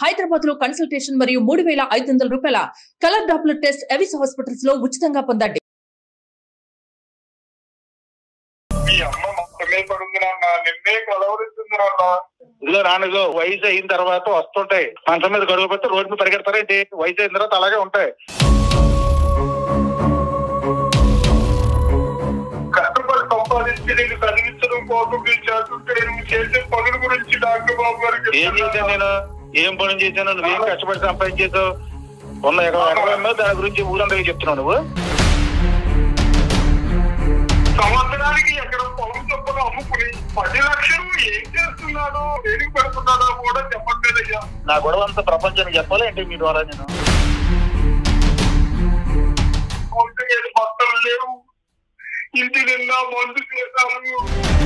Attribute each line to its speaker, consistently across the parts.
Speaker 1: హైదరాబాద్ లో కన్సల్టేషన్ మరియు మూడు వేల ఐదు వందల రూపాయల కలర్ డాప్లర్ టెస్ట్ ఎవిస్ హాస్పిటల్స్ లో ఉచితంగా పొందండి
Speaker 2: మీ అమ్మ మొత్తమే పడుంది నాన్న నిన్నే కలవరిస్తుంది నాన్న
Speaker 3: ఇదిగో నాన్నగో వయసు అయిన తర్వాత వస్తుంటాయి మంచం మీద గడుగు పెడితే రోడ్డు మీద పరిగెడతారేంటి వయసు అయిన తర్వాత అలాగే ఉంటాయి
Speaker 2: కష్టపడి సంపాదించి నేను చదివించడం కోసం నేను చేస్తుంటే నువ్వు చేసే పనుల గురించి డాక్టర్ బాబు గారికి
Speaker 3: ఏం చేశాను నేను ఏం పని చేశాను నువ్వేం కష్టపడి సంపాదించేసావు ఉన్న ఎకరం ఎకరం మీద దాని గురించి ఊరందరికీ చెప్తున్నావు నువ్వు
Speaker 2: సంవత్సరానికి ఎక్కడ పొలం చొప్పున అమ్ముకుని పది లక్షలు ఏం చేస్తున్నాడో దేనికి పెడుతున్నాడో కూడా చెప్పట్లేదయ్యా
Speaker 3: నా గొడవ అంతా ప్రపంచానికి చెప్పాలి ఏంటి మీ ద్వారా నేను
Speaker 2: ఒంటి మీద బట్టలు లేవు ఇంటి నిండా మందు చేశాను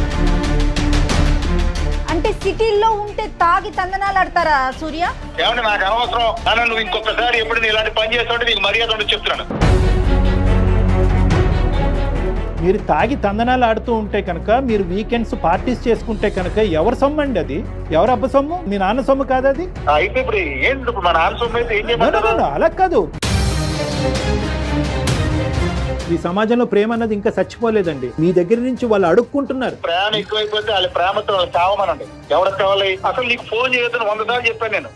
Speaker 4: అంటే సిటీల్లో ఉంటే తాగి తందనాలు ఆడతారా సూర్య
Speaker 3: ఏమంటే నాకు అనవసరం నాన్న నువ్వు ఇంకొకసారి ఎప్పుడు నేను ఇలాంటి పని చేస్తుంటే నీకు మర్యాద ఉండదు చెప్తున్నాను
Speaker 5: మీరు తాగి తందనాలు ఆడుతూ ఉంటే కనుక మీరు వీకెండ్స్ పార్టీస్ చేసుకుంటే కనుక ఎవరి సొమ్ము అండి అది ఎవరు అబ్బ సొమ్ము మీ నాన్న సొమ్ము కాదు అది
Speaker 3: ఆ, అయితే ఇప్పుడు ఏంటి ఇప్పుడు మన నాన్న సొమ్ము అయితే ఏం
Speaker 5: No, no, no,
Speaker 3: చేయమంటారు
Speaker 5: no, అలా కాదు ఈ సమాజంలో ప్రేమ అన్నది ఇంకా చచ్చిపోలేదండి మీ దగ్గర నుంచి వాళ్ళు అడుక్కుంటున్నారు
Speaker 3: ప్రేమ ఎక్కువైపోతే వాళ్ళ ప్రేమతో వాళ్ళు కావమనండి ఎవరికి కావాలి అసలు నీకు ఫోన్ చేయొద్దని వంద సార్లు చెప్పాను నేను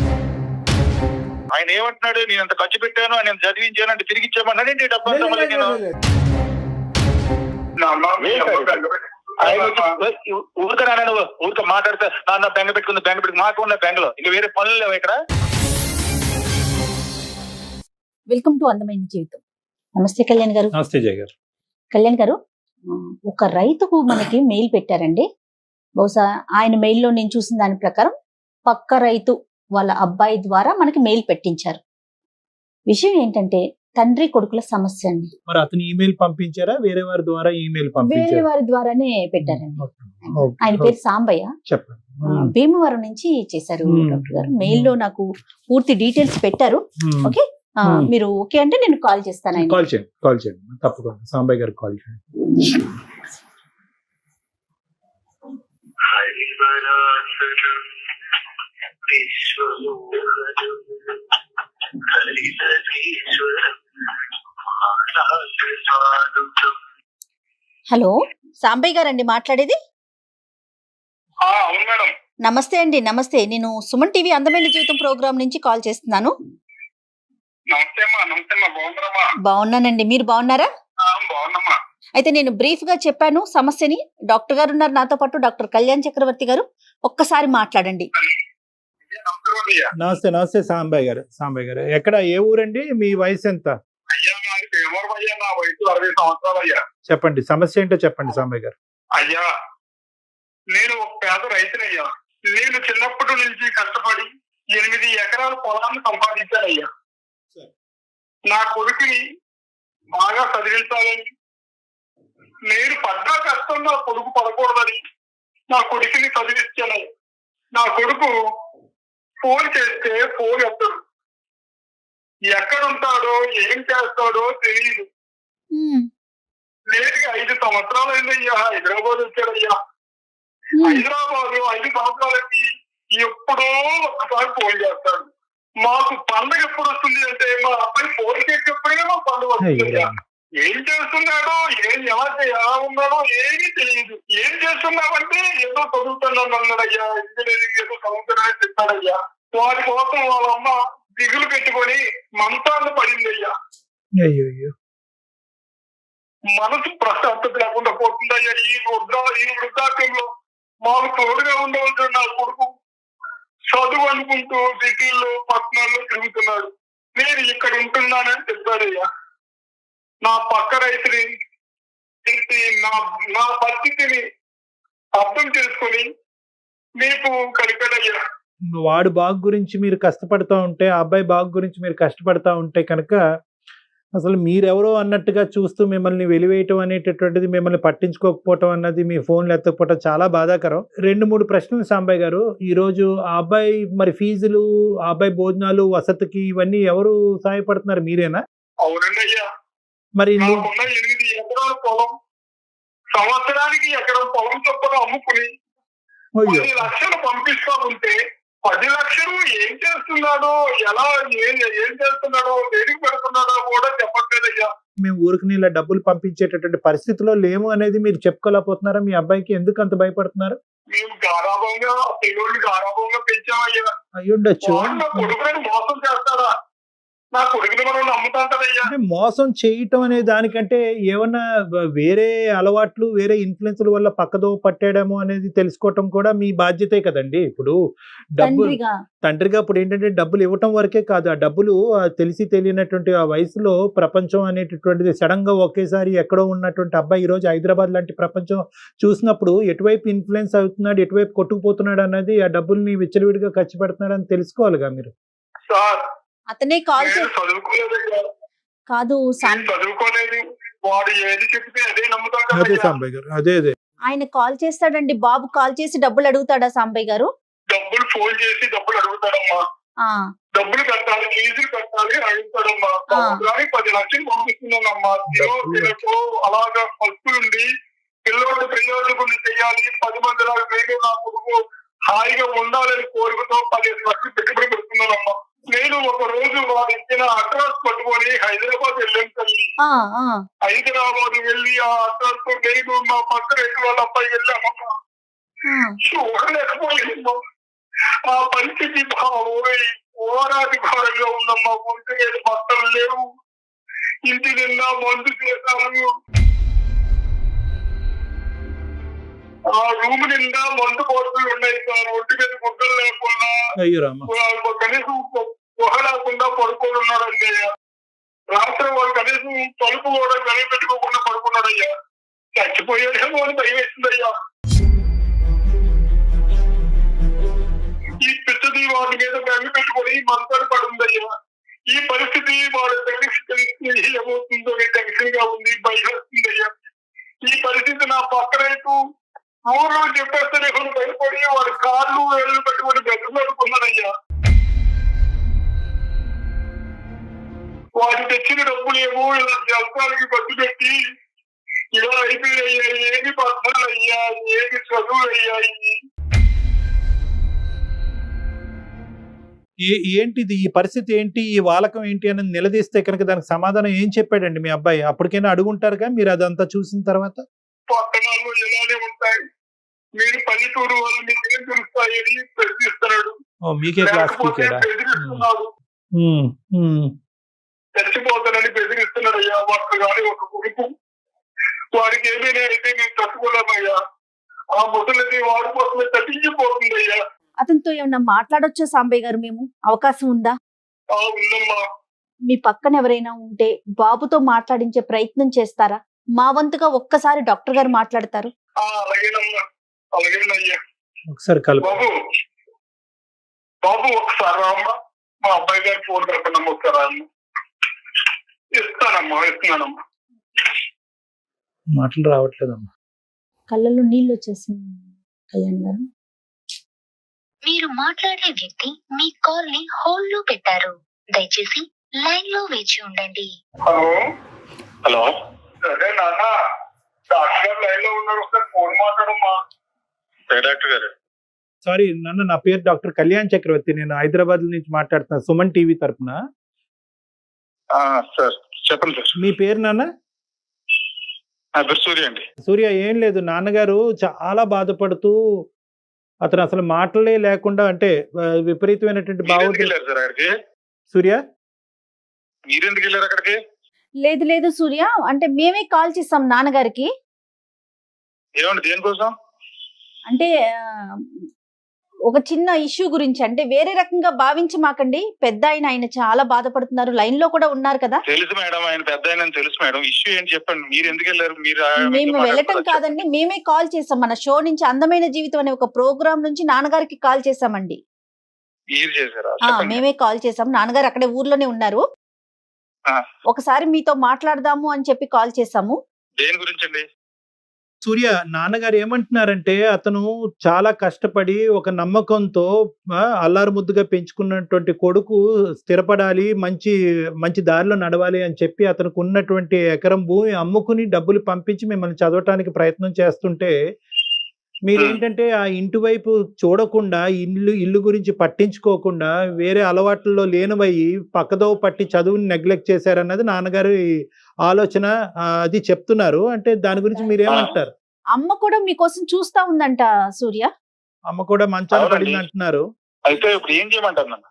Speaker 3: ఆయన ఏమంటున్నాడు నేను అంత ఖర్చు పెట్టాను ఆయన చదివించాను అంటే తిరిగి ఇచ్చామన్నాడు ఏంటి డబ్బు అంతా మళ్ళీ నేను
Speaker 2: నాన్న మీ అమ్మ
Speaker 3: ఏంటది?
Speaker 2: బెంగ
Speaker 3: ఆయన
Speaker 2: పెట్టుకుంటుందమ్మా.
Speaker 3: వచ్చి ఊరిక నాన్న నువ్వు ఊరిక మాట్లాడితే నాన్న బెంగ పెట్టుకుంది బెంగ పెట్టుకుంది మాకు ఉన్న బెంగలో ఇంకా వేరే పనులు లేవు ఇక్కడ
Speaker 4: వెల్కమ్ టు అందమైన జీవితం నమస్తే కళ్యాణ్ గారు
Speaker 5: నమస్తే జయ గారు
Speaker 4: కళ్యాణ్ గారు ఆ, ఒక రైతుకు మనకి మెయిల్ పెట్టారండి బహుశా ఆయన మెయిల్లో నేను చూసిన దాని ప్రకారం పక్క రైతు వాళ్ళ అబ్బాయి ద్వారా మనకి మెయిల్ పెట్టించారు విషయం ఏంటంటే తండ్రి కొడుకుల సమస్య అండి
Speaker 5: మరి అతను ఈమెయిల్ పంపించారా వేరే వారి ద్వారా ఈమెయిల్
Speaker 4: వేరే
Speaker 5: పంపించారా
Speaker 4: వారి ద్వారానే పెట్టారండి
Speaker 5: ఓకే.
Speaker 4: ఆయన పేరు సాంబయ్య
Speaker 5: చెప్పండి
Speaker 4: ఆ, భీమవరం నుంచి చేశారు
Speaker 5: మ్మ్.
Speaker 4: డాక్టర్ గారు మెయిల్ లో నాకు పూర్తి డీటెయిల్స్ పెట్టారు
Speaker 5: మ్మ్.
Speaker 4: ఓకే ఆ,
Speaker 5: మ్మ్.
Speaker 4: మీరు ఓకే అంటే నేను కాల్ చేస్తాను ఆయన
Speaker 5: కాల్ చేయండి కాల్ చేయండి తప్పకుండా సాంబయ్య గారికి కాల్ చేయండి
Speaker 2: హరివరాసను విశ్వమోహను హరిహరీశ్వరం మహారాజసాధుతం.
Speaker 4: హలో సాంబయ్య గారండి మాట్లాడేది
Speaker 2: ఆ, అవును మేడం
Speaker 4: నమస్తే అండి నమస్తే నేను సుమన్ టీవీ అందమైన జీవితం ప్రోగ్రామ్ నుంచి కాల్ చేస్తున్నాను
Speaker 2: నమస్తే అమ్మా నమస్తే అమ్మా బాగున్నారమ్మా
Speaker 4: బాగున్నానండి మీరు బాగున్నారా
Speaker 2: ఆ, బాగున్నామ్మా
Speaker 4: అయితే నేను బ్రీఫ్ గా చెప్పాను సమస్యని డాక్టర్ గారు ఉన్నారు నాతో పాటు డాక్టర్ కళ్యాణ్ చక్రవర్తి గారు ఒక్కసారి మాట్లాడండి
Speaker 2: అయ్యా, నమస్కారం అయ్యా
Speaker 5: నమస్తే నమస్తే సాంబయ్య గారు సాంబయ్య గారు ఎక్కడ ఏ ఊరండి మీ వయసు ఎంత
Speaker 2: అయ్యా నాది భీమవరం అయ్యా నా వయసు అరవై సంవత్సరాలు అయ్యా
Speaker 5: చెప్పండి సమస్య ఏంటో చెప్పండి సాంబయ్య గారు
Speaker 2: అయ్యా నేను ఒక పేద రైతునయ్యా నేను చిన్నప్పటి నుంచి కష్టపడి ఎనిమిది ఎకరాల పొలాన్ని సంపాదించానయ్యా నా కొడుకుని బాగా చదివించాలని నేను పడ్డ కష్టం నా కొడుకు పడకూడదని నా కొడుకుని చదివించాను నా కొడుకు ఫోన్ చేస్తే ఫోన్ ఎత్తడు ఎక్కడ ఉంటాడో ఏం చేస్తాడో తెలియదు
Speaker 4: మ్మ్.
Speaker 2: లేటుగా ఐదు సంవత్సరాలు అయిందయ్యా హైదరాబాద్ వచ్చాడయ్యా
Speaker 4: మ్మ్.
Speaker 2: హైదరాబాద్ ఐదు సంవత్సరాలకి ఎప్పుడో ఒక్కసారి ఫోన్ చేస్తాడు మాకు పండగ ఎప్పుడు వస్తుంది అంటే మా అబ్బాయి ఫోన్ చేసేప్పుడే మా పండుగ వస్తుందయ్యా ఏం చేస్తున్నాడో ఏం ఎలా చే- ఎలా ఉన్నాడో ఏమీ తెలియదు ఏం చేస్తున్నావంటే ఏదో చదువుతున్నాను అన్నాడయ్యా ఇంజనీరింగ్ ఏదో చదువుతున్నానని చెప్పాడయ్యా వాడి కోసం వాళ్ళ అమ్మ దిగులు పెట్టుకొని మంతాన్ని పడిందయ్యా
Speaker 5: అయ్యో అయ్యో
Speaker 2: మనసు ప్రశాంతత లేకుండా పోతుందయ్యా ఈ వృద్ధా ఈ వృద్ధాప్యంలో మాకు తోడుగా ఉండవలసిన నా కొడుకు చదువు అనుకుంటూ సిటీల్లో పట్టణాల్లో తిరుగుతున్నాడు నేను ఇక్కడ ఉంటున్నానని చెప్పాడయ్యా నా పక్క రైతుని తిట్టి నా నా పరిస్థితిని అర్థం చేసుకొని మీకు కలిపాడయ్యా
Speaker 5: వాడు బాగు గురించి మీరు కష్టపడతా ఉంటే ఆ అబ్బాయి బాగు గురించి మీరు కష్టపడతా ఉంటే కనుక అసలు మీరెవరో అన్నట్టుగా చూస్తూ మిమ్మల్ని వెలివేయటం అనేటటువంటిది మిమ్మల్ని పట్టించుకోకపోవటం అన్నది మీ ఫోన్లు ఎత్తకపోవటం చాలా బాధాకరం రెండు మూడు ప్రశ్నలు సాంబయ్య గారు ఈ రోజు ఆ అబ్బాయి మరి ఫీజులు ఆ అబ్బాయి భోజనాలు వసతికి ఇవన్నీ ఎవరు సహాయపడుతున్నారు మీరేనా
Speaker 2: అవునండి అయ్యా
Speaker 5: మరి నువ్వు
Speaker 2: నాకున్న ఎనిమిది ఎకరాల పొలం సంవత్సరానికి ఎకరం పొలం చొప్పున అమ్ముకుని
Speaker 5: అయ్యో
Speaker 2: పది లక్షలు పంపిస్తా ఉంటే పది లక్షలు ఏం చేస్తున్నాడు ఎలా ఏం ఏం చేస్తున్నాడో దేనికి పెడుతున్నాడో కూడా చెప్పట్లేదయ్యా
Speaker 5: మేము ఊరికి ఇలా డబ్బులు పంపించేటటువంటి పరిస్థితిలో లేము అనేది మీరు చెప్పుకోలేకపోతున్నారా మీ అబ్బాయికి ఎందుకు అంత భయపడుతున్నారు
Speaker 2: మేము గారాభంగా పిల్లల్ని గారాభంగా పెంచామయ్యా
Speaker 5: అయ్యుండొచ్చు
Speaker 2: వాడు నా కొడుకుని మోసం చేస్తాడా నా కొడుకుని మనం నమ్ముతాం కదయ్యా
Speaker 5: అంటే మోసం చేయటం అనే దానికంటే ఏమన్నా వేరే అలవాట్లు వేరే ఇన్ఫ్లుయెన్స్ల వల్ల పక్కదో పట్టాడేమో అనేది తెలుసుకోవటం కూడా మీ బాధ్యతే కదండి ఇప్పుడు డబ్బు
Speaker 4: తండ్రిగా
Speaker 5: తండ్రిగా ఇప్పుడు ఏంటంటే డబ్బులు ఇవ్వటం వరకే కాదు ఆ డబ్బులు ఆ తెలిసి తెలియనటువంటి ఆ వయసులో ప్రపంచం అనేటటువంటిది సడన్ గా ఒకేసారి ఎక్కడో ఉన్నటువంటి అబ్బాయి ఈ రోజు హైదరాబాద్ లాంటి ప్రపంచం చూసినప్పుడు ఎటువైపు ఇన్ఫ్లుయెన్స్ అవుతున్నాడు ఎటువైపు కొట్టుకుపోతున్నాడు అన్నది ఆ డబ్బుల్ని విచ్చలవిడిగా ఖర్చు పెడుతున్నాడు అని తెలుసుకోవాలిగా మీరు
Speaker 2: సార్
Speaker 4: అతనే కాల్
Speaker 2: నేను
Speaker 4: చేసి
Speaker 2: చదువుకోలేదయ్యా
Speaker 4: కాదు సాం-
Speaker 2: నేను చదువుకోలేదు వాడు ఏది చెప్తే అదే నమ్ముతాం
Speaker 5: అదే
Speaker 2: కదయ్యా
Speaker 5: సాంబయ్య గారు అదే అదే
Speaker 4: ఆయన కాల్ చేస్తాడండి బాబు కాల్ చేసి డబ్బులు అడుగుతాడా సాంబయ్య గారు
Speaker 2: డబ్బులు ఫోన్ చేసి డబ్బులు అడుగుతాడమ్మా
Speaker 4: ఆ
Speaker 2: డబ్బులు కట్టాలి ఫీజులు కట్టాలి అడుగుతాడమ్మా
Speaker 4: ఆ.
Speaker 2: సంవత్సరానికి పది లక్షలు పంపిస్తున్నానమ్మా తినో తినకు అలాగా ఫస్టులుండి పిల్లోడు ప్రయోజకుని చేయాలి పది మంది నాకు నేను నా కొడుకు హాయిగా ఉండాలని కోరికతో పదిహేను లక్షలు పెట్టుబడి పెడుతున్నానమ్మా నేను ఒక రోజు వాడు ఇచ్చిన అడ్రస్ పట్టుకొని హైదరాబాద్ వెళ్ళాను తల్లి
Speaker 4: ఆ ఆ
Speaker 2: హైదరాబాద్ వెళ్ళి ఆ అడ్రస్ తో నేను మా పక్కన ఎటు వాళ్ళ అబ్బాయి వెళ్ళామమ్మా
Speaker 4: ఆ.
Speaker 2: చూడలేకపోయిందో ఆ పరిస్థితి ఓయ్ ఓరాది ఘోరంగా ఉందమ్మా ఒంటి మీద బట్టలు లేవు ఇంటి నిండా మందు చేశారు ఆ రూమ్ నిండా మందు బాటిల్ ఉన్నాయి సార్ ఒంటి మీద గుడ్డలు లేకుండా
Speaker 5: అయ్యో రామ
Speaker 2: వాడు కనీసం ఒక గుహ లేకుండా పడుకొని ఉన్నాడండి అయ్యా రాత్రి వాడు కనీసం తలుపు కూడా గని పెట్టుకోకుండా పడుకున్నాడయ్యా చచ్చిపోయాడేమో అని భయం వేసిందయ్యా ఈ పిచ్చది వాడి మీద బెంగ పెట్టుకొని మంచాలు పడుందయ్యా ఈ పరిస్థితి వాడు తెలిసి ఏమవుతుందో టెన్షన్ గా ఉంది భయం వేస్తుందయ్యా ఈ పరిస్థితి నా పక్కనైతూ ఊర్లో చెప్పేస్తే నేను భయపడి వాడి కాళ్ళు వేళ్ళు పెట్టుకొని బెదర్లాడుకున్నాడయ్యా వాడు తెచ్చిన డబ్బులు ఏమో ఇలా జలసాలకి ఖర్చు పెట్టి ఇలా అయిపోయాయ్యా ఏది పత్రాలు అయ్యా ఏది చదువులు అయ్యాయి
Speaker 5: ఏ- ఏంటిది ఈ పరిస్థితి ఏంటి ఈ వాలకం ఏంటి అని నిలదీస్తే కనుక దానికి సమాధానం ఏం చెప్పాడండి మీ అబ్బాయి అప్పటికైనా అడుగుంటారుగా మీరు అదంతా చూసిన తర్వాత
Speaker 2: పట్టణాల్లో ఇలానే ఉంటాయి మీరు పల్లెటూరు వాళ్ళు మీకు ఏం తెలుస్తాయని ప్రశ్నిస్తున్నాడు
Speaker 5: ఓ మీకే క్లాస్
Speaker 2: లేకపోతే
Speaker 5: పీకాడా
Speaker 2: బెదిరిస్తున్నాడు
Speaker 5: ఉమ్, ఉమ్.
Speaker 2: చచ్చిపోతానని బెదిరిస్తున్నాడు అయ్యా వాడు కానీ ఒక కొడుకు వాడికి ఏమైనా అయితే నేను తట్టుకోలేమయ్యా ఆ ముసలిది వాడి కోసమే తగ్గించిపోతుంది అయ్యా
Speaker 4: అతనితో ఏమన్నా మాట్లాడొచ్చా సాంబయ్య గారు మేము అవకాశం ఉందా
Speaker 2: ఆ ఉందమ్మా
Speaker 4: మీ పక్కన ఎవరైనా ఉంటే బాబుతో మాట్లాడించే ప్రయత్నం చేస్తారా మా వంతుగా ఒక్కసారి డాక్టర్ గారు మాట్లాడతారు
Speaker 2: ఆ అలాగేనమ్మా అలాగేనయ్యా
Speaker 5: ఒకసారి కలుపు
Speaker 2: బాబు బాబు ఒకసారి రామ్మా మా అబ్బాయి గారి ఫోన్ కలపండి ఒకసారి రామ్మా ఇస్తానమ్మా ఇస్తున్నానమ్మా
Speaker 5: మాటలు రావట్లేదమ్మా
Speaker 4: కళ్ళలో నీళ్ళు వచ్చేసింది కళ్యాణ్ గారు
Speaker 6: మీరు మాట్లాడే వ్యక్తి మీ కాల్ ని హోల్డ్ లో పెట్టారు దయచేసి లైన్ లో వేచి ఉండండి
Speaker 2: హలో
Speaker 3: హలో
Speaker 2: అదే నాన్న డాక్టర్ గారు లైన్ లో ఉన్నారు ఒకసారి ఫోన్ మాట్లాడమ్మా
Speaker 3: ఏ డాక్టర్ గారు
Speaker 5: సారీ నన్ను నా పేరు డాక్టర్ కళ్యాణ్ చక్రవర్తి నేను హైదరాబాద్ నుంచి మాట్లాడుతున్నా సుమన్ టీవీ తరపున
Speaker 3: ఆ, సార్ చెప్పండి సార్
Speaker 5: మీ పేరు నాన్న
Speaker 3: నా పేరు సూర్య అండి
Speaker 5: సూర్య ఏం లేదు నాన్నగారు చాలా బాధపడుతూ అతను అసలు మాటలే లేకుండా అంటే ఆ, విపరీతమైనటువంటి
Speaker 3: మీరు ఎందుకు
Speaker 5: భావోద్వేగ
Speaker 3: వెళ్ళారు సార్ అక్కడికి
Speaker 5: సూర్య
Speaker 3: మీరు ఎందుకు వెళ్ళారు అక్కడికి
Speaker 4: లేదు లేదు సూర్య అంటే మేమే కాల్ చేస్తాం నాన్నగారికి
Speaker 3: ఏమండి దేనికోసం
Speaker 4: అంటే ఆ, ఒక చిన్న ఇష్యూ గురించి అంటే వేరే రకంగా భావించి మాకండి పెద్ద ఆయన ఆయన చాలా బాధపడుతున్నారు లైన్ లో కూడా ఉన్నారు కదా
Speaker 3: తెలుసు మేడం ఆయన పెద్ద ఆయన తెలుసు మేడం ఇష్యూ ఏంటి చెప్పండి మీరు ఎందుకు వెళ్ళారు మీరు ఆ-
Speaker 4: మేము
Speaker 3: మీతో
Speaker 4: వెళ్ళటం
Speaker 3: మాట్లాడుకోవచ్చా?
Speaker 4: కాదండి మేమే కాల్ చేసాం మన షో నుంచి అందమైన జీవితం అనే ఒక ప్రోగ్రామ్ నుంచి నాన్నగారికి కాల్ చేసామండి
Speaker 3: మీరు చేశారా
Speaker 4: ఆ,
Speaker 3: చెప్పండి
Speaker 4: మేమే కాల్ చేసాం నాన్నగారు అక్కడే ఊర్లోనే ఉన్నారు
Speaker 3: ఆ.
Speaker 4: ఒకసారి మీతో మాట్లాడదాము అని చెప్పి కాల్ చేసాము
Speaker 3: దేని గురించి అండి
Speaker 5: సూర్య నాన్నగారు ఏమంటున్నారంటే అతను చాలా కష్టపడి ఒక నమ్మకంతో ఆ, అల్లారు ముద్దుగా పెంచుకున్నటువంటి కొడుకు స్థిరపడాలి మంచి మంచి దారిలో నడవాలి అని చెప్పి అతనికి ఉన్నటువంటి ఎకరం భూమి అమ్ముకుని డబ్బులు పంపించి మిమ్మల్ని చదవటానికి ప్రయత్నం చేస్తుంటే మీరు
Speaker 3: Hmm.
Speaker 5: ఏంటంటే ఆ ఇంటి వైపు చూడకుండా ఇల్లు ఇల్లు గురించి పట్టించుకోకుండా వేరే అలవాట్లలో లేనివయ్యి పక్కదో పట్టి చదువుని నెగ్లెక్ట్ చేశారన్నది నాన్నగారి ఆలోచన ఆ, అది చెప్తున్నారు అంటే దాని గురించి మీరు ఏమంటారు
Speaker 4: అమ్మ కూడా మీకోసం చూస్తా ఉందంట సూర్య
Speaker 5: అమ్మ కూడా మంచాన
Speaker 3: అవునండి.
Speaker 5: పడింది అంటున్నారు
Speaker 3: అయితే ఇప్పుడు ఏం చేయమంటారు నన్ను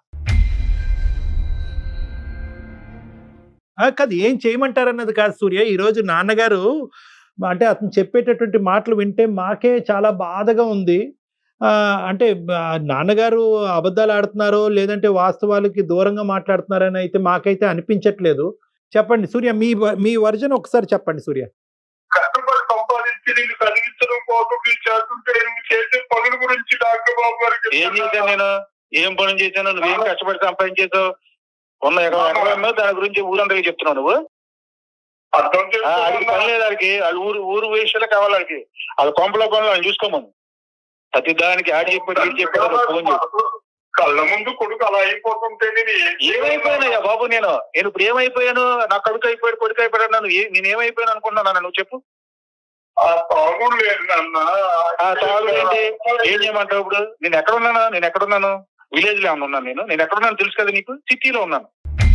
Speaker 5: ఆ, కాదు ఏం చేయమంటారు అన్నది కాదు సూర్య ఈ రోజు నాన్నగారు అంటే అతను చెప్పేటటువంటి మాటలు వింటే మాకే చాలా బాధగా ఉంది ఆ, అంటే ఆ, నాన్నగారు అబద్ధాలు ఆడుతున్నారో లేదంటే వాస్తవాలకి దూరంగా మాట్లాడుతున్నారని అయితే మాకైతే అనిపించట్లేదు చెప్పండి సూర్య మీ వ- మీ వర్జన్ ఒకసారి చెప్పండి సూర్య
Speaker 2: కష్టపడి సంపాదించి నీకు చదివించడం కోసం మీరు చేస్తుంటే నువ్వు చేసే పనుల గురించి డాక్టర్ బాబు గారికి
Speaker 3: ఏం చేశాను నేను ఏం పని చేశాను నువ్వేం కష్టపడి సంపాదించేసావు ఉన్న ఎకరం ఎకరం మీద దాని గురించి ఊరందరికీ చెప్తున్నావు నువ్వు
Speaker 2: అర్థం
Speaker 3: ఆ, ఆడికి పని
Speaker 2: చేసుకోవాలి
Speaker 3: లేదు ఆడికి వాళ్ళ ఊరు ఊరు విషయాలే కావాలి ఆడికి వాళ్ళ కొంపల పనులు వాళ్ళు చూసుకోమని ప్రతి దానికి ఆడి చెప్పాడు వీడు చెప్పాడు ఫోన్ చేసి
Speaker 2: కళ్ళ ముందు కొడుకు అలా అయిపోతుంటే నేను ఏం
Speaker 3: ఏమైపోయానయ్యా బాబు నేను నేను ఇప్పుడు ఏమైపోయాను నా కడుకు అయిపోయాడు కొడుకు అయిపోయాడు నన్ను ఏ- నేను ఏమైపోయాను అనుకుంటున్నాను నువ్వు చెప్పు
Speaker 2: ఆ తాగుడు లేదు నాన్న
Speaker 3: ఆ తాగుడు ఏంటి ఏం చేయమంటావు ఇప్పుడు నేను ఎక్కడ ఉన్నాను నేను ఎక్కడ ఉన్నాను విలేజ్ లో ఏమన్నా ఉన్నాను నేను నేను ఎక్కడ ఉన్నాను తెలుసు కదా నీకు సిటీలో ఉన్నాను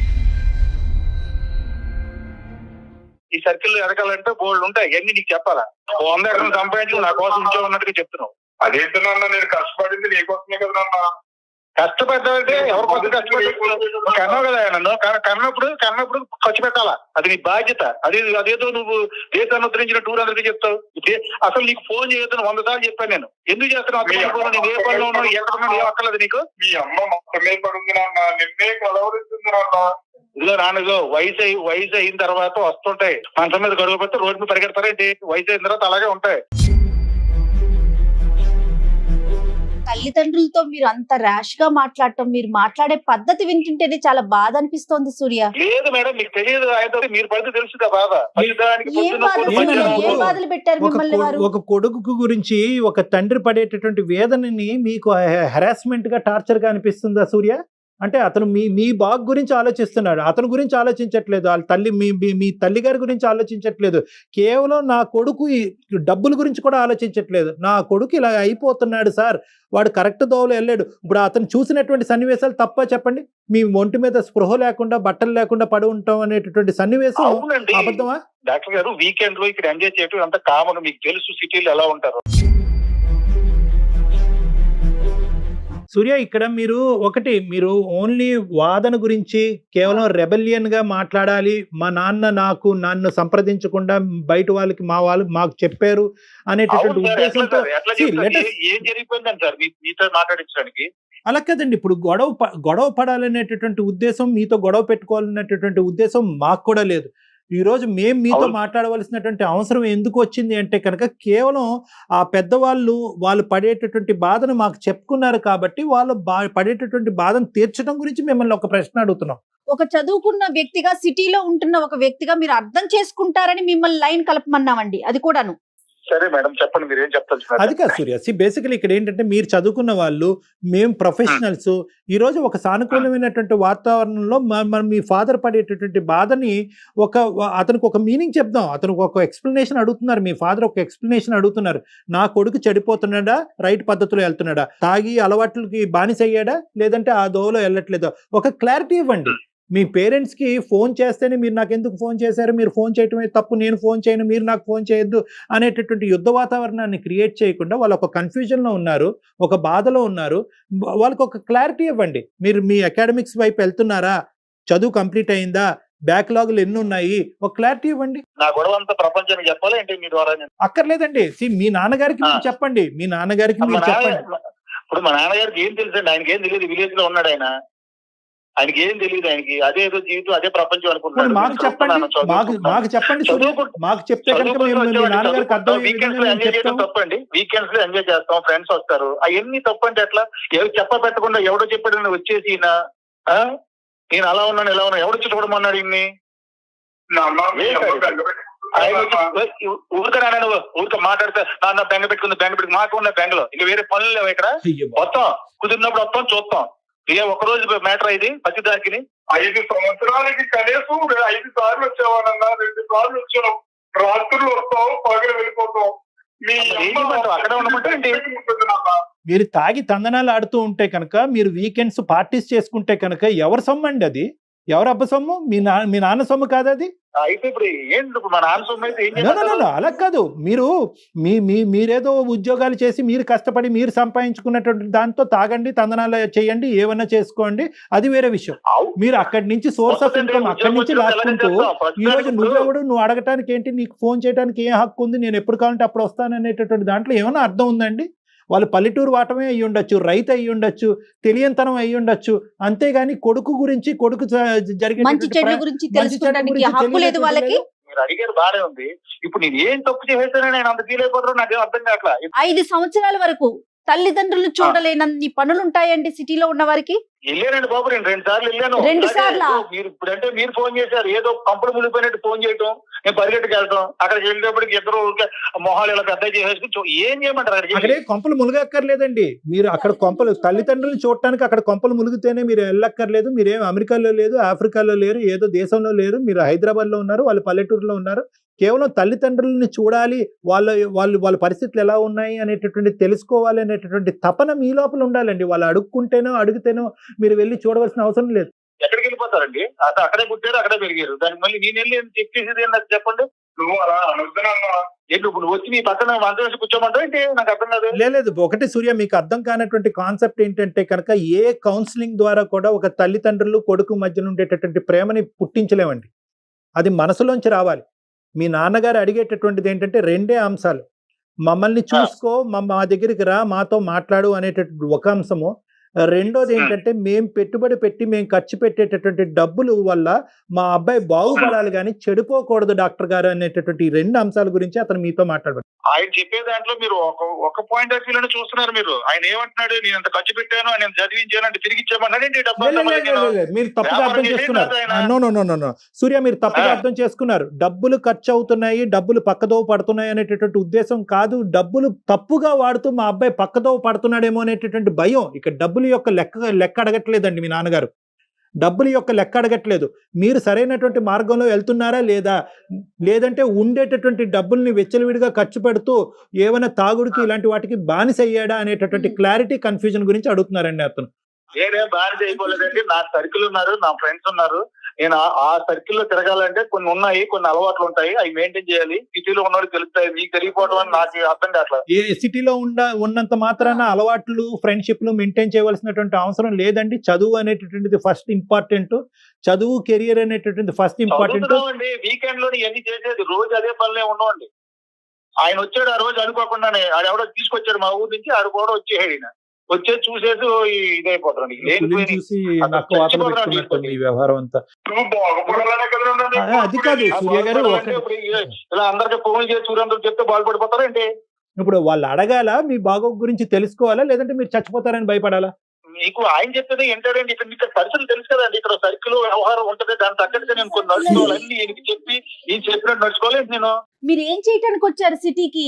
Speaker 3: ఈ సర్కిల్ ఎదగాలంటే బోల్డ్ ఉంటాయి ఇవన్నీ నీకు చెప్పాలా ఓ వంద ఎకరం సంపాదించి నా కోసం ఉంచో ఉన్నట్టుగా చెప్తున్నావు
Speaker 2: అదేంటి నాన్న నేను కష్టపడింది నీకోసమే కదా నాన్న
Speaker 3: కష్టపడ్డావంటే ఎవరి కోసం కష్టపడ్డా కన్నావు కదా నన్ను కన్న- కన్నప్పుడు కన్నప్పుడు ఖర్చు పెట్టాలా అది నీ బాధ్యత అదే అదేదో నువ్వు దేశాన్ని ఉద్ధరించిన టూర్ అందరికీ చెప్తావు ఇదే- అసలు నీకు ఫోన్ చేయొద్దని వంద సార్లు చెప్పాను నేను ఎందుకు చేస్తున్నావు అసలు ఫోన్ నేను ఏ పనిలో ఉన్నాను ఎక్కడ ఉన్నాను ఏం అక్కర్లేదు నీకు
Speaker 2: మీ అమ్మ మొత్తమే పడుంది నాన్న నిన్నే కలవరిస్తుంది నాన్న
Speaker 3: ఇదిగో నాన్నగో వయసు అయి వయసు అయిన తర్వాత వస్తుంటాయి మంచం మీద గడువు పెడితే రోడ్డు మీద పరిగెడతారేంటి వయసు అయిన తర్వాత అలాగే ఉంటాయి
Speaker 4: తల్లిదండ్రులతో మీరు అంత ర్యాష్ గా మాట్లాడటం మీరు మాట్లాడే పద్ధతి వింటుంటేనే చాలా బాధ అనిపిస్తోంది సూర్య
Speaker 3: లేదు మేడం మీకు తెలియదు ఆయన మీరు పడితే తెలుసుదా బాధ దానికి
Speaker 4: ఏం
Speaker 3: పొద్దున్న
Speaker 4: బాధలు
Speaker 3: పూట
Speaker 5: ఏమన్నా?
Speaker 4: పెట్టారు? ఏం
Speaker 3: మధ్యాహ్నం
Speaker 4: బాధలు పెట్టారు
Speaker 5: ఒక
Speaker 4: మిమ్మల్ని
Speaker 5: కొ-
Speaker 4: వారు
Speaker 5: ఒక కొడుకు గురించి ఒక తండ్రి పడేటటువంటి వేదనని మీకు హెరాస్మెంట్ గా టార్చర్ గా అనిపిస్తుందా సూర్య అంటే అతను మీ మీ బాగ్ గురించి ఆలోచిస్తున్నాడు అతని గురించి ఆలోచించట్లేదు వాళ్ళ తల్లి మీ మీ- మీ తల్లి గారి గురించి ఆలోచించట్లేదు కేవలం నా కొడుకు ఈ డబ్బుల గురించి కూడా ఆలోచించట్లేదు నా కొడుకు ఇలా అయిపోతున్నాడు సార్ వాడు కరెక్ట్ దోవలో వెళ్ళాడు ఇప్పుడు అతను చూసినటువంటి సన్నివేశాలు తప్ప చెప్పండి మీ ఒంటి మీద స్పృహ లేకుండా బట్టలు లేకుండా పడి ఉంటాం అనేటటువంటి సన్నివేశం
Speaker 3: అవునండి
Speaker 5: అబద్ధమా
Speaker 3: డాక్టర్ గారు వీకెండ్ లో ఇక్కడ ఎంజాయ్ చేయడం అంత కామన్ మీకు తెలుసు సిటీలో ఎలా ఉంటారు
Speaker 5: సూర్య ఇక్కడ మీరు ఒకటి మీరు ఓన్లీ వాదన గురించి కేవలం రెబెలియన్ గా మాట్లాడాలి మా నాన్న నాకు నన్ను సంప్రదించకుండా బయట వాళ్ళకి మా వాళ్ళు మాకు చెప్పారు అనేటటువంటి
Speaker 3: అవును సార్, ఎట్లా
Speaker 5: ఉద్దేశంతో
Speaker 3: సార్? ఎట్లా
Speaker 5: See,
Speaker 3: చెప్తారు?
Speaker 5: let us-
Speaker 3: ఏ- ఏం జరిగిపోయిందని సార్ మీ- మీతో మాట్లాడించడానికి
Speaker 5: అలా కదండి ఇప్పుడు గొడవ ప- గొడవ పడాలనేటటువంటి ఉద్దేశం మీతో గొడవ పెట్టుకోవాలనేటటువంటి ఉద్దేశం మాకు కూడా లేదు ఈ రోజు మేము మీతో
Speaker 3: అవును.
Speaker 5: మాట్లాడవలసినటువంటి అవసరం ఎందుకు వచ్చింది అంటే కనుక కేవలం ఆ పెద్దవాళ్ళు వాళ్ళు పడేటటువంటి బాధను మాకు చెప్పుకున్నారు కాబట్టి వాళ్ళు బా పడేటటువంటి బాధను తీర్చడం గురించి మిమ్మల్ని ఒక ప్రశ్న అడుగుతున్నాం
Speaker 4: ఒక చదువుకున్న వ్యక్తిగా సిటీలో ఉంటున్న ఒక వ్యక్తిగా మీరు అర్థం చేసుకుంటారని మిమ్మల్ని లైన్ కలపమన్నామండి అది కూడాను
Speaker 3: సరే మేడం చెప్పండి మీరు ఏం చెప్తారు
Speaker 5: అది కాదు సూర్య సి బేసికలీ ఇక్కడ ఏంటంటే మీరు చదువుకున్న వాళ్ళు మేము ప్రొఫెషనల్స్ ఈ రోజు ఒక సానుకూలమైనటువంటి వాతావరణంలో మ- మనం మీ ఫాదర్ పడేటటువంటి బాధని ఒక అతనికి ఒక మీనింగ్ చెప్దాం అతనికి ఒక ఎక్స్ప్లెనేషన్ అడుగుతున్నారు మీ ఫాదర్ ఒక ఎక్స్ప్లెనేషన్ అడుగుతున్నారు నా కొడుకు చెడిపోతున్నాడా రైట్ పద్ధతిలో వెళ్తున్నాడా తాగి అలవాట్లకి బానిస అయ్యాడా లేదంటే ఆ దోవలో వెళ్ళట్లేదా ఒక క్లారిటీ ఇవ్వండి మీ పేరెంట్స్ కి ఫోన్ చేస్తేనే మీరు నాకు ఎందుకు ఫోన్ చేశారు మీరు ఫోన్ చేయటమే తప్పు నేను ఫోన్ చేయను మీరు నాకు ఫోన్ చేయొద్దు అనేటటువంటి యుద్ధ వాతావరణాన్ని క్రియేట్ చేయకుండా వాళ్ళు ఒక కన్ఫ్యూజన్ లో ఉన్నారు ఒక బాధలో ఉన్నారు వా- వాళ్ళకి ఒక క్లారిటీ ఇవ్వండి మీరు మీ అకాడమిక్స్ వైపు వెళ్తున్నారా చదువు కంప్లీట్ అయిందా బ్యాక్లాగులు ఎన్ని ఉన్నాయి ఒక క్లారిటీ ఇవ్వండి
Speaker 3: నా గొడవ అంతా ప్రపంచానికి చెప్పాలి అంటే మీ ద్వారా నేను
Speaker 5: అక్కర్లేదండి See, మీ నాన్నగారికి మీరు
Speaker 3: ఆ.
Speaker 5: చెప్పండి మీ నాన్నగారికి
Speaker 3: మా
Speaker 5: మీరు
Speaker 3: నాన్న
Speaker 5: చెప్పండి
Speaker 3: ఇప్పుడు మా నాన్నగారికి ఏం తెలుసండి ఆయనకి ఏం తెలియదు విలేజ్ లో ఉన్నాడు ఆయన ఆయనకి ఏం తెలియదు ఆయనకి అదే ఏదో జీవితం అదే ప్రపంచం
Speaker 5: మరి
Speaker 3: అనుకుంటున్నాడు
Speaker 5: మాకు
Speaker 3: నేను
Speaker 5: చెప్పండి
Speaker 3: చదువుకుంటున్నాను,
Speaker 5: మాకు
Speaker 3: చదువుకుంటున్నాను.
Speaker 5: మాకు చెప్పండి సూర్య.
Speaker 3: చదువుకుంటు-
Speaker 5: మాకు చెప్తే కనుక
Speaker 3: చదువుకుంటూ
Speaker 5: మేము మీ
Speaker 3: వచ్చేవాడిని,
Speaker 5: నాన్నగారికి అర్థం
Speaker 3: చదువుకుంటాం. వీకెండ్స్ లో
Speaker 5: మేము
Speaker 3: ఎంజాయ్ చేయడం
Speaker 5: చెప్తాం
Speaker 3: తప్పండి వీకెండ్స్ లో ఎంజాయ్ చేస్తాం ఫ్రెండ్స్ వస్తారు అవన్నీ తప్పంటే ఎట్లా ఎవరు చెప్ప పెట్టకుండా ఎవడో చెప్పాడని వచ్చేసి ఈయన, ఆ? నేను అలా ఉన్నాను ఇలా ఉన్నాను ఎవడొచ్చి చూడమన్నాడు ఇన్ని
Speaker 2: నాన్న మీ
Speaker 3: ఏ
Speaker 2: అమ్మ
Speaker 3: సార్?
Speaker 2: బెంగ
Speaker 3: ఆయన
Speaker 2: పెట్టుకుంటున్నావా?
Speaker 3: వచ్చి ఊరికే నాన్న నువ్వు ఊరికే మాట్లాడితే నాన్న బెంగ పెట్టుకుంది బెంగ పెట్టుకుంది మాకు ఉన్న బెంగలో ఇంకా వేరే పనులు లేవు ఇక్కడ
Speaker 5: అయ్యో బాబు.
Speaker 3: వస్తాం కుదిరినప్పుడు వస్తాం చూస్తాం ఏ ఒక రోజు మ్యాటర్ ఇది ప్రతి దానికి
Speaker 2: ఐదు సంవత్సరాలకి కనీసం రె- ఐదు సార్లు వచ్చావానన్నా రెండు సార్లు వచ్చావు రాత్రులు వస్తావు పగలు వెళ్ళిపోతావు మీ
Speaker 3: ఏం
Speaker 2: అమ్మ
Speaker 3: చేయమంటావు? అక్కడే ఉండమంటావు ఏంటి?
Speaker 2: ఉంటుంది నాన్న.
Speaker 5: మీరు తాగి తందనాలు ఆడుతూ ఉంటే కనుక మీరు వీకెండ్స్ పార్టీస్ చేసుకుంటే కనుక ఎవరి సొమ్ము అండి అది ఎవరు అబ్బ సొమ్ము మీ నా మీ నాన్న సొమ్ము కాదు అది
Speaker 3: అయితే ఇప్పుడు ఏంటి ఇప్పుడు మన నాన్న సొమ్ము అయితే ఏం
Speaker 5: No, no, no,
Speaker 3: చేయమంటావు?
Speaker 5: no, అలా కాదు మీరు మీ మీ మీరేదో ఉద్యోగాలు చేసి మీరు కష్టపడి మీరు సంపాదించుకున్నటువంటి దాంతో తాగండి తందనాలు చేయండి ఏమన్నా చేసుకోండి అది వేరే విషయం
Speaker 3: అవు.
Speaker 5: మీరు అక్కడి నుంచి సోర్స్ ఆఫ్
Speaker 3: వస్తుందండి,
Speaker 5: ఇన్కమ్ అక్కడి నుంచి
Speaker 3: ఉద్యోగం వచ్చి
Speaker 5: లాక్కుంటూ
Speaker 3: ఎలాగ చేస్తాం?
Speaker 5: ఈ రోజు
Speaker 3: ప్రస్తుతానికి
Speaker 5: నువ్వెవడు నువ్వు అడగటానికి ఏంటి నీకు ఫోన్ చేయడానికి ఏం హక్కు ఉంది నేను ఎప్పుడు కావాలంటే అప్పుడు వస్తాను అనేటటువంటి దాంట్లో ఏమైనా అర్థం ఉందండి వాళ్ళు పల్లెటూరు వాటమే అయ్యి ఉండొచ్చు రైతు అయ్యి ఉండొచ్చు తెలియనితనం అయ్యి ఉండొచ్చు అంతేగాని కొడుకు గురించి కొడుకు జరిగే
Speaker 4: మంచి చెడు గురించి తెలుసుకోవడానికి హక్కు లేదు వాళ్ళకి
Speaker 3: మీరు అడిగారు బాగానే ఉంది ఇప్పుడు నేను ఏం తప్పు చేసేసానని నేను అంత ఫీల్ అయిపోతాను నాకేం అర్థం కావట్లా
Speaker 4: ఐదు సంవత్సరాల వరకు తల్లిదండ్రులు చూడలేనన్ని పనులు ఉంటాయండి సిటీలో ఉన్న వారికి
Speaker 3: వెళ్ళానండి బాబు నేను రెండు సార్లు వెళ్ళాను
Speaker 4: రెండు
Speaker 3: అదే,
Speaker 4: సార్లా?
Speaker 3: మీరు ఇప్పుడు అంటే మీరు ఫోన్ చేశారు ఏదో కంపెనీ మునిగిపోయినట్టు ఫోన్ చేయటం నేను పరిగెట్టుకు వెళ్తాం అక్కడికి వెళ్ళేటప్పటికి ఇద్దరు ఊరికే మొహాలు ఇలా పెద్ద చేసేసుకుని చూ- ఏం చేయమంటారు అక్కడికి
Speaker 5: అక్కడే కొంపలు మునగక్కర్లేదండి మీరు అక్కడ కొంపలు తల్లిదండ్రులు చూడటానికి అక్కడ కొంపలు మునిగితేనే మీరు వెళ్ళక్కర్లేదు మీరేం అమెరికాలో లేదు ఆఫ్రికాలో లేరు ఏదో దేశంలో లేరు మీరు హైదరాబాద్లో ఉన్నారు వాళ్ళు పల్లెటూరులో ఉన్నారు కేవలం తల్లిదండ్రులని చూడాలి వాళ్ళ వాళ్ళు వాళ్ళ పరిస్థితులు ఎలా ఉన్నాయి అనేటటువంటి తెలుసుకోవాలి అనేటటువంటి తపన మీ లోపల ఉండాలండి వాళ్ళు అడుక్కుంటేనో అడిగితేనో మీరు వెళ్ళి చూడవలసిన అవసరం లేదు
Speaker 3: ఎక్కడికి వెళ్ళిపోతారండి అసలు అక్కడే పుట్టారు అక్కడే పెరిగారు దానికి మళ్ళీ నేను వెళ్ళి చెక్ చేసేది ఏంటి నాకు చెప్పండి
Speaker 2: నువ్వు అలా అనొద్దునన్నా
Speaker 3: ఏంటి ఇప్పుడు నువ్వు వచ్చి నీ పక్కన మంచం వేసి కూర్చోమంటావు ఏంటి నాకు అర్థం కాదు
Speaker 5: లేదు ఒకటి సూర్య మీకు అర్థం కానటువంటి కాన్సెప్ట్ ఏంటంటే కనుక ఏ కౌన్సిలింగ్ ద్వారా కూడా ఒక తల్లిదండ్రులు కొడుకు మధ్యన ఉండేటటువంటి ప్రేమని పుట్టించలేమండి అది మనసులోంచి రావాలి మీ నాన్నగారు అడిగేటటువంటిది ఏంటంటే రెండే అంశాలు మమ్మల్ని చూసుకో మా మా దగ్గరికి రా మాతో మాట్లాడు అనేటటువంటి ఒక అంశము రెండోది ఏంటంటే మేము పెట్టుబడి పెట్టి మేము ఖర్చు పెట్టేటటువంటి డబ్బులు వల్ల మా అబ్బాయి బాగుపడాలి కానీ చెడిపోకూడదు డాక్టర్ గారు అనేటటువంటి ఈ రెండు అంశాల గురించి అతను మీతో మాట్లాడబడి
Speaker 3: ఆయన చెప్పే దాంట్లో మీరు ఒక ఒక పాయింట్ ఆఫ్ వ్యూలోనే చూస్తున్నారు మీరు ఆయన ఏమంటున్నాడు నేను అంత ఖర్చు పెట్టాను ఆయన చదివించాను అంటే తిరిగి ఇచ్చేయమన్నాడు ఏంటి డబ్బు అంతా మళ్ళీ నేను?
Speaker 5: మీరు తప్పుగా
Speaker 3: వ్యాపారం
Speaker 5: అర్థం
Speaker 3: చేసి
Speaker 5: చేసుకున్నారు
Speaker 3: కాదు ఆయన.
Speaker 5: No no no no no Surya మీరు తప్పుగా
Speaker 3: ఆ.
Speaker 5: అర్థం చేసుకున్నారు డబ్బులు ఖర్చు అవుతున్నాయి డబ్బులు పక్కదోవ పడుతున్నాయి అనేటటువంటి ఉద్దేశం కాదు డబ్బులు తప్పుగా వాడుతూ మా అబ్బాయి పక్కదోవ పడుతున్నాడేమో అనేటటువంటి భయం ఇక డబ్బుల యొక్క లెక్క లెక్క అడగట్లేదండి మీ నాన్నగారు డబ్బుల యొక్క లెక్క అడగట్లేదు మీరు సరైనటువంటి మార్గంలో వెళ్తున్నారా లేదా లేదంటే ఉండేటటువంటి డబ్బుల్ని వెచ్చలవిడిగా ఖర్చు పెడుతూ ఏమైనా తాగుడికి ఇలాంటి వాటికి బానిస అయ్యాడా అనేటటువంటి క్లారిటీ కన్ఫ్యూజన్ గురించి అడుగుతున్నారండి అతను
Speaker 3: నేనే బానిస అయిపోలేదండి నా సర్కిల్ ఉన్నారు నా ఫ్రెండ్స్ ఉన్నారు నేను ఆ- ఆ సర్కిల్ లో తిరగాలంటే కొన్ని ఉన్నాయి కొన్ని అలవాట్లు ఉంటాయి అవి మెయింటైన్ చేయాలి సిటీలో ఉన్నవాడికి తెలుస్తాయి మీకు తెలియకపోవడం అని నాకు అర్థం కావట్లేదు
Speaker 5: ఏ సిటీలో ఉండ ఉన్నంత మాత్రాన అలవాట్లు ఫ్రెండ్షిప్లు మెయింటైన్ చేయవలసినటువంటి అవసరం లేదండి చదువు అనేటటువంటిది ఫస్ట్ ఇంపార్టెంట్ చదువు కెరియర్ అనేటటువంటిది ఫస్ట్ ఇంపార్టెంట్
Speaker 3: చదువుతున్నామండి వీకెండ్ లో ఇవన్నీ చేసేది రోజు అదే పనులే ఉండవండి ఆయన వచ్చాడు ఆ రోజు అనుకోకుండానే ఆడెవడో తీసుకొచ్చాడు మా ఊరు నుంచి ఆడు కూడా వచ్చేసాడు ఈయన వచ్చేసి చూసేసి ఈ- ఇదైపోతాడు లేనిపోయి
Speaker 5: చూసి
Speaker 3: అసలు
Speaker 5: నాకు వాతలు
Speaker 3: చచ్చిపోతున్నాడు
Speaker 5: పెట్టుకున్నట్టుంది ఈ వ్యవహారం అంతా
Speaker 2: నువ్వు బాగుపడాలనే కదా నన్ను
Speaker 5: ఆ, అది కాదు
Speaker 2: కోరుకునేది.
Speaker 5: సూర్య గారు ఒక
Speaker 3: అంటే ఇప్పుడు ఈ- ఇలా అందరికి ఫోన్ చేసి సూర్యంతో చెప్తే బాగుపడిపోతారా ఏంటి
Speaker 5: ఇప్పుడు వాళ్ళు అడగాల మీ బాగోగు గురించి తెలుసుకోవాలా లేదంటే మీరు చచ్చిపోతారని భయపడాలా
Speaker 3: మీకు ఆయన చెప్పేది ఏంటంటే ఇక్కడ ఇక్కడ పరిస్థితులు తెలుసు కదండి ఇక్కడ సర్కిల్ వ్యవహారం ఉంటది దాని తగ్గట్టుగా నేను కొన్ని నడుచుకోవాలి అన్ని ఈయనకి చెప్పి ఈయన చెప్పినట్టు నడుచుకోవాలి నేను
Speaker 4: మీరు ఏం చేయటానికి వచ్చారు సిటీకి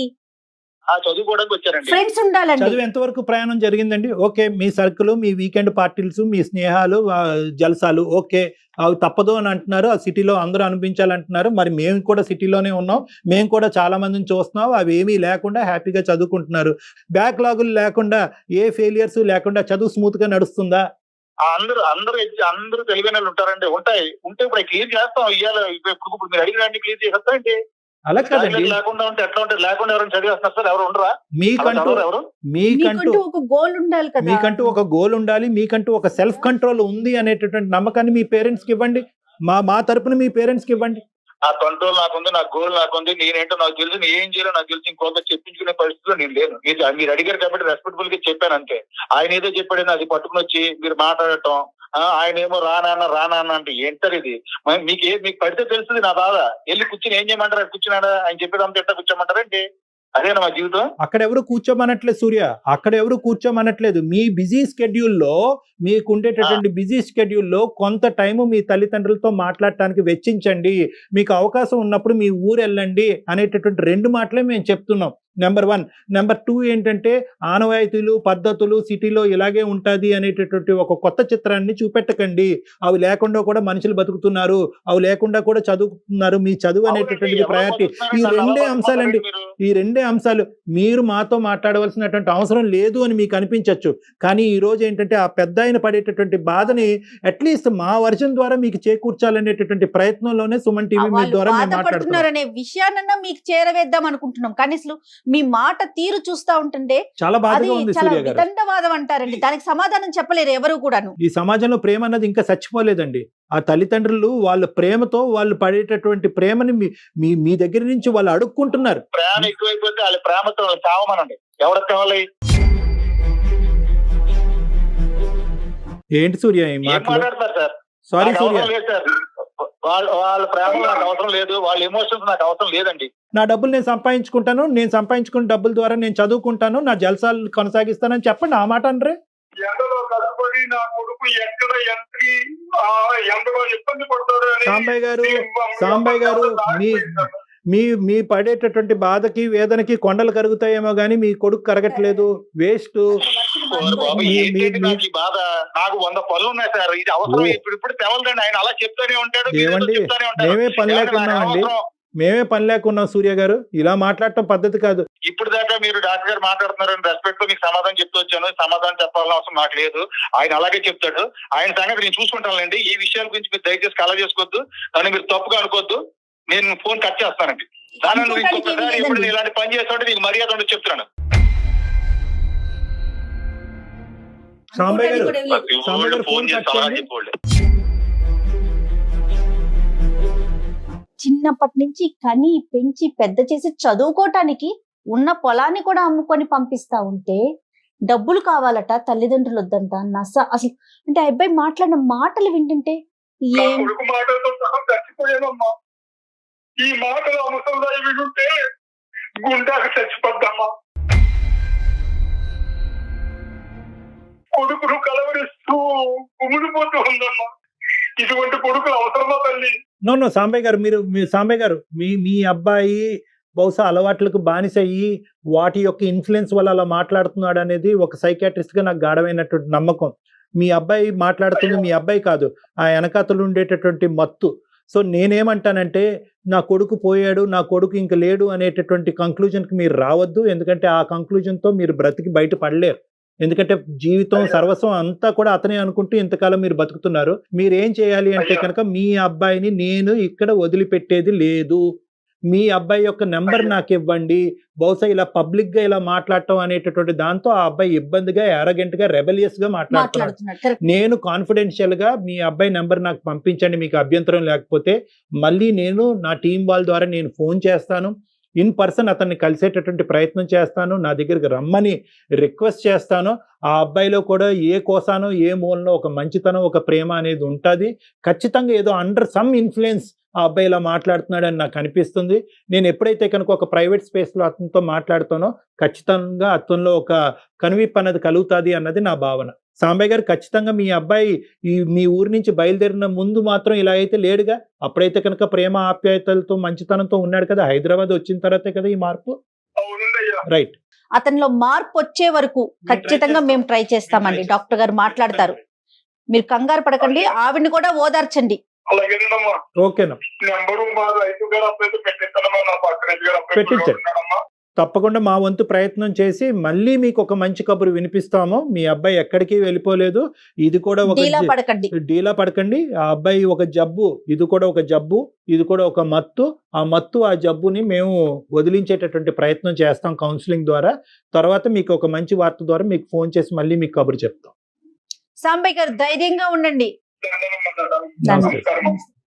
Speaker 3: ఆ చదువుకోవడానికి వచ్చారండి
Speaker 4: ఫ్రెండ్స్ ఉండాలండి
Speaker 5: చదువు ఎంతవరకు ప్రయాణం జరిగిందండి ఓకే మీ సర్కిల్ మీ వీకెండ్ పార్టీలు మీ స్నేహాలు ఆ, జల్సాలు ఓకే అవి తప్పదు అని అంటున్నారు ఆ సిటీలో అందరూ అనిపించాలంటున్నారు మరి మేము కూడా సిటీలోనే ఉన్నాం మేము కూడా చాలా మందిని చూస్తున్నాం అవి ఏమీ లేకుండా హ్యాపీగా చదువుకుంటున్నారు బ్యాక్ లాగులు లేకుండా ఏ ఫెయిలియర్స్ లేకుండా చదువు స్మూత్ గా నడుస్తుందా
Speaker 3: ఆ అందరూ అందరూ ఎగ్జ- అందరూ తెలివైన వాళ్ళు ఉంటారండి ఉంటాయి ఉంటే ఇప్పుడు క్లియర్ చేస్తాం ఇవాళ ఇప్పుడు ఇప్పుడు మీరు అడిగిన క్లియర్ చేసేస్తాం ఏంటి
Speaker 5: అలా కదండి
Speaker 3: లేకుండా ఉంటే ఎట్లా ఉంటే లేకుండా ఎవరైనా చదివేస్తున్నారు సార్ ఎవరు ఉండరా అలా
Speaker 5: మీకంటూ
Speaker 3: చదవరు ఎవరు
Speaker 5: మీకంటూ
Speaker 4: మీకంటూ ఒక గోల్ ఉండాలి కదా
Speaker 5: మీకంటూ ఒక గోల్ ఉండాలి మీకంటూ ఒక సెల్ఫ్ కంట్రోల్ ఉంది అనేటటువంటి నమ్మకాన్ని మీ పేరెంట్స్ కి ఇవ్వండి మా మా తరపున మీ పేరెంట్స్ కి ఇవ్వండి
Speaker 3: ఆ కంట్రోల్ నాకుంది నా గోల్ నాకుంది నేనేంటో నాకు తెలుసు నేను ఏం చేయాలో నాకు తెలుసు ఇంకొక చెప్పించుకునే పరిస్థితిలో నేను లేను మీరు మీరు అడిగారు కాబట్టి రెస్పెక్టబుల్ గా చెప్పాను అంతే ఆయన ఏదో చెప్పాడని అది పట్టుకుని వచ్చి మీరు మాట్లాడటం ఆ, ఆయన ఏమో రానాన్న రానాన్న అంటే ఏంటారు ఇది మరి మీకు ఏ మీకు పడితే తెలుస్తుంది నా బాధ వెళ్ళి కూర్చుని ఏం చేయమంటారు అక్కడ కూర్చున్నాడా ఆయన చెప్పేదంతా ఎట్లా కూర్చోమంటారంటే అదేనా మా జీవితం
Speaker 5: అక్కడ ఎవరు కూర్చోమనట్లేదు సూర్య అక్కడ ఎవరు కూర్చోమనట్లేదు మీ బిజీ స్కెడ్యూల్లో మీకు ఉండేటటువంటి బిజీ స్కెడ్యూల్లో కొంత టైం మీ తల్లిదండ్రులతో మాట్లాడటానికి వెచ్చించండి మీకు అవకాశం ఉన్నప్పుడు మీ ఊరు వెళ్ళండి అనేటటువంటి రెండు మాటలే మేము చెప్తున్నాం నెంబర్ వన్ నెంబర్ టూ ఏంటంటే ఆనవాయితీలు పద్ధతులు సిటీలో ఇలాగే ఉంటుంది అనేటటువంటి ఒక కొత్త చిత్రాన్ని చూపెట్టకండి అవి లేకుండా కూడా మనుషులు బతుకుతున్నారు అవి లేకుండా కూడా చదువుతున్నారు మీ చదువు అనేటటువంటిది ప్రయారిటీ ఈ రెండే అంశాలండి ఈ రెండే అంశాలు మీరు మాతో మాట్లాడవలసినటువంటి అవసరం లేదు అని మీకు అనిపించవచ్చు కానీ ఈ రోజు ఏంటంటే ఆ పెద్ద ఆయన పడేటటువంటి బాధని అట్లీస్ట్ మా వర్జన్ ద్వారా మీకు చేకూర్చాలనేటటువంటి ప్రయత్నంలోనే సుమన్ టీవీ మీ
Speaker 4: వాళ్ళు
Speaker 5: ద్వారా మేము మాట్లాడుతున్నాం
Speaker 4: బాధపడుతున్నారనే విషయాన్నన్నా మీకు చేరవేద్దాం అనుకుంటున్నాం కానీ అసలు మీ మాట తీరు చూస్తా ఉంటుంటే
Speaker 5: చాలా
Speaker 4: అది
Speaker 5: బాధగా ఉంది
Speaker 4: చాలా
Speaker 5: సూర్య గారు
Speaker 4: వితండవాదం అంటారండి దానికి సమాధానం చెప్పలేరు ఎవరు కూడాను
Speaker 5: ఈ సమాజంలో ప్రేమ అన్నది ఇంకా చచ్చిపోలేదండి ఆ తల్లిదండ్రులు వాళ్ళ ప్రేమతో వాళ్ళు పడేటటువంటి ప్రేమని మీ మీ మీ దగ్గర నుంచి వాళ్ళు అడుక్కుంటున్నారు
Speaker 3: ప్రేమ ఎక్కువైపోతే వాళ్ళ ప్రేమతో వాళ్ళు చావమనండి ఎవరికి కావాలి
Speaker 5: ఏంటి సూర్య ఈ
Speaker 3: ఏం
Speaker 5: మాటలు
Speaker 3: మాట్లాడతారు సార్
Speaker 5: సారీ
Speaker 3: నాకు
Speaker 5: సూర్య
Speaker 3: అవసరం లేదు సార్ వాళ్ళ వాళ్ళ ప్రేమ నాకు అవసరం లేదు వాళ్ళ ఎమోషన్స్ నాకు అవసరం లేదండి
Speaker 5: నా డబ్బులు నేను సంపాదించుకుంటాను నేను సంపాదించుకున్న డబ్బుల ద్వారా నేను చదువుకుంటాను నా జలసాలు కొనసాగిస్తానని చెప్పండి ఆ మాట అనరే
Speaker 2: ఎండలో కష్టపడి నా కొడుకు ఎక్కడ ఎంతకి ఆ ఎండలో ఇబ్బంది పడతాడు అని
Speaker 5: సాంబయ్య గారు
Speaker 2: మీ- మీ-
Speaker 5: సాంబయ్య గారు మీ మీ మీ పడేటటువంటి బాధకి వేదనకి కొండలు కరుగుతాయేమో కానీ మీ కొడుకు కరగట్లేదు వేస్ట్
Speaker 3: ఓరి బాబు
Speaker 5: మీ-
Speaker 3: ఏంటండి
Speaker 5: మీ-
Speaker 3: నాకు ఈ బాధ నాకు వంద పనులు ఉన్నాయి సార్ ఇది అవసరం
Speaker 5: ఓ.
Speaker 3: ఇప్పుడు ఇప్పుడు తెవలదండి ఆయన అలా చెప్తానే ఉంటాడు మీరు ఏదో
Speaker 5: ఏమండి
Speaker 3: చెప్తానే ఉంటారు
Speaker 5: మేమే పని
Speaker 3: ఏమండి, నాకు
Speaker 5: లేకున్నామండి
Speaker 3: అవసరం.
Speaker 5: మేమే పని లేకున్నాం సూర్య గారు ఇలా మాట్లాడటం పద్ధతి కాదు
Speaker 3: ఇప్పుడు దాకా మీరు డాక్టర్ గారు మాట్లాడుతున్నారని రెస్పెక్ట్ తో మీకు సమాధానం చెప్తూ వచ్చాను సమాధానం చెప్పాల్సిన అవసరం నాకు లేదు ఆయన అలాగే చెప్తాడు ఆయన సంగతి నేను చూసుకుంటానండి ఈ విషయాల గురించి మీరు దయచేసి కల చేసుకోవద్దు నన్ను మీరు తప్పుగా అనుకోవద్దు నేను ఫోన్ కట్ చేస్తానండి దాని నువ్వు
Speaker 4: అనుకోవడానికి ఏమీ
Speaker 3: ఇంకొకసారి ఇప్పుడు
Speaker 4: లేదండి.
Speaker 3: నేను ఇలాంటి పని చేస్తుంటే నీకు మర్యాద ఉండదు చెప్తున్నాను
Speaker 5: సాంబయ్య గారు
Speaker 4: కూడా ఏమీ లేదు.
Speaker 5: సాంబయ్య గారు
Speaker 3: ఫోన్
Speaker 5: ఫోన్
Speaker 3: చేసి
Speaker 5: కట్
Speaker 3: సలహా
Speaker 5: చేయండి.
Speaker 3: చెప్పోళ్ళు
Speaker 4: చిన్నప్పటి నుంచి కని పెంచి పెద్ద చేసి చదువుకోవటానికి ఉన్న పొలాన్ని కూడా అమ్ముకొని పంపిస్తా ఉంటే డబ్బులు కావాలట తల్లిదండ్రులు వద్దంట నస అసలు అంటే ఆ అబ్బాయి మాట్లాడిన మాటలు వింటుంటే
Speaker 2: నా
Speaker 4: ఏం
Speaker 2: కొడుకు మాటలతో సహా చచ్చిపోయానమ్మా ఈ మాటలు అవసరంగా వింటుంటే గుండాకు చచ్చిపోద్దమ్మా కొడుకును కలవరిస్తూ కుమిడిపోతూ ఉందమ్మా ఇటువంటి కొడుకులు అవసరమా తల్లి
Speaker 5: నో నో సాంబయ్య గారు మీరు మీ సాంబయ్య గారు మీ మీ అబ్బాయి బహుశా అలవాట్లకు బానిసయ్యి వాటి యొక్క ఇన్ఫ్లుయెన్స్ వల్ల అలా మాట్లాడుతున్నాడు అనేది ఒక సైకాట్రిస్ట్ గా నాకు గాఢమైనటువంటి నమ్మకం మీ అబ్బాయి మాట్లాడుతుంది మీ అబ్బాయి కాదు ఆ వెనకాతలు ఉండేటటువంటి మత్తు సో నేనేమంటానంటే నా కొడుకు పోయాడు నా కొడుకు ఇంక లేడు అనేటటువంటి కంక్లూజన్కి మీరు రావద్దు ఎందుకంటే ఆ కంక్లూజన్తో మీరు బ్రతికి బయట పడలేరు ఎందుకంటే జీవితం సర్వస్వం అంతా కూడా అతనే అనుకుంటూ ఇంతకాలం మీరు బతుకుతున్నారు మీరు ఏం చేయాలి అంటే
Speaker 2: అయ్యా.
Speaker 5: కనుక మీ అబ్బాయిని నేను ఇక్కడ వదిలిపెట్టేది లేదు మీ అబ్బాయి యొక్క నెంబర్
Speaker 2: అయ్యా.
Speaker 5: నాకు ఇవ్వండి బహుశా ఇలా పబ్లిక్ గా ఇలా మాట్లాడటం అనేటటువంటి దాంతో ఆ అబ్బాయి ఇబ్బందిగా arrogant గా రెబలియస్ గా మాట్లాడుతున్నాడు
Speaker 4: మాట్లాడుతున్నాడు కరెక్ట్
Speaker 5: నేను కాన్ఫిడెన్షియల్ గా మీ అబ్బాయి నెంబర్ నాకు పంపించండి మీకు అభ్యంతరం లేకపోతే మళ్ళీ నేను నా టీం వాళ్ళ ద్వారా నేను ఫోన్ చేస్తాను ఇన్ పర్సన్ అతన్ని కలిసేటటువంటి ప్రయత్నం చేస్తాను నా దగ్గరికి రమ్మని రిక్వెస్ట్ చేస్తాను ఆ అబ్బాయిలో కూడా ఏ కోసానో ఏ మూలనో ఒక మంచితనం ఒక ప్రేమ అనేది ఉంటుంది ఖచ్చితంగా ఏదో అండర్ సమ్ ఇన్ఫ్లుయెన్స్ ఆ అబ్బాయి ఇలా మాట్లాడుతున్నాడని నాకు అనిపిస్తుంది నేను ఎప్పుడైతే కనుక ఒక ప్రైవేట్ స్పేస్లో అతనితో మాట్లాడుతానో ఖచ్చితంగా అతనిలో ఒక కనువిప్పు అన్నది కలుగుతుంది అన్నది నా భావన సాంబయ్య గారు ఖచ్చితంగా మీ అబ్బాయి ఈ మీ ఊరి నుంచి బయలుదేరిన ముందు మాత్రం ఇలా అయితే లేడుగా అప్పుడైతే కనుక ప్రేమ ఆప్యాయతలతో మంచితనంతో ఉన్నాడు కదా హైదరాబాద్ వచ్చిన తర్వాతే కదా ఈ మార్పు
Speaker 2: అవునండి అయ్యా
Speaker 5: రైట్
Speaker 4: అతనిలో మార్పు వచ్చే వరకు ఖచ్చితంగా మేము ట్రై చేస్తామండి డాక్టర్ గారు మాట్లాడతారు మీరు కంగారు పడకండి ఆవిడని కూడా ఓదార్చండి
Speaker 2: అలాగేనమ్మా
Speaker 5: ఓకేనా
Speaker 2: నెంబరు మా రైతు గారు అబ్బాయితో పెట్టిస్తానమ్మా నా పక్క రైతు గారు అబ్బాయి
Speaker 5: పెట్టించండి.
Speaker 2: ఉన్నాడమ్మా
Speaker 5: తప్పకుండా మా వంతు ప్రయత్నం చేసి మళ్ళీ మీకు ఒక మంచి కబురు వినిపిస్తాము మీ అబ్బాయి ఎక్కడికి వెళ్ళిపోలేదు ఇది కూడా ఒక
Speaker 4: డీలా
Speaker 5: జీ-
Speaker 4: పడకండి
Speaker 5: డీలా పడకండి ఆ అబ్బాయి ఒక జబ్బు ఇది కూడా ఒక జబ్బు ఇది కూడా ఒక మత్తు ఆ మత్తు ఆ జబ్బుని మేము వదిలించేటటువంటి ప్రయత్నం చేస్తాం కౌన్సిలింగ్ ద్వారా తర్వాత మీకు ఒక మంచి వార్త ద్వారా మీకు ఫోన్ చేసి మళ్ళీ మీకు కబురు చెప్తాం
Speaker 4: సాంబయ్య గారు ధైర్యంగా ఉండండి
Speaker 2: దండనమ్మా, దండం.
Speaker 4: దండం.
Speaker 2: నమస్కారం.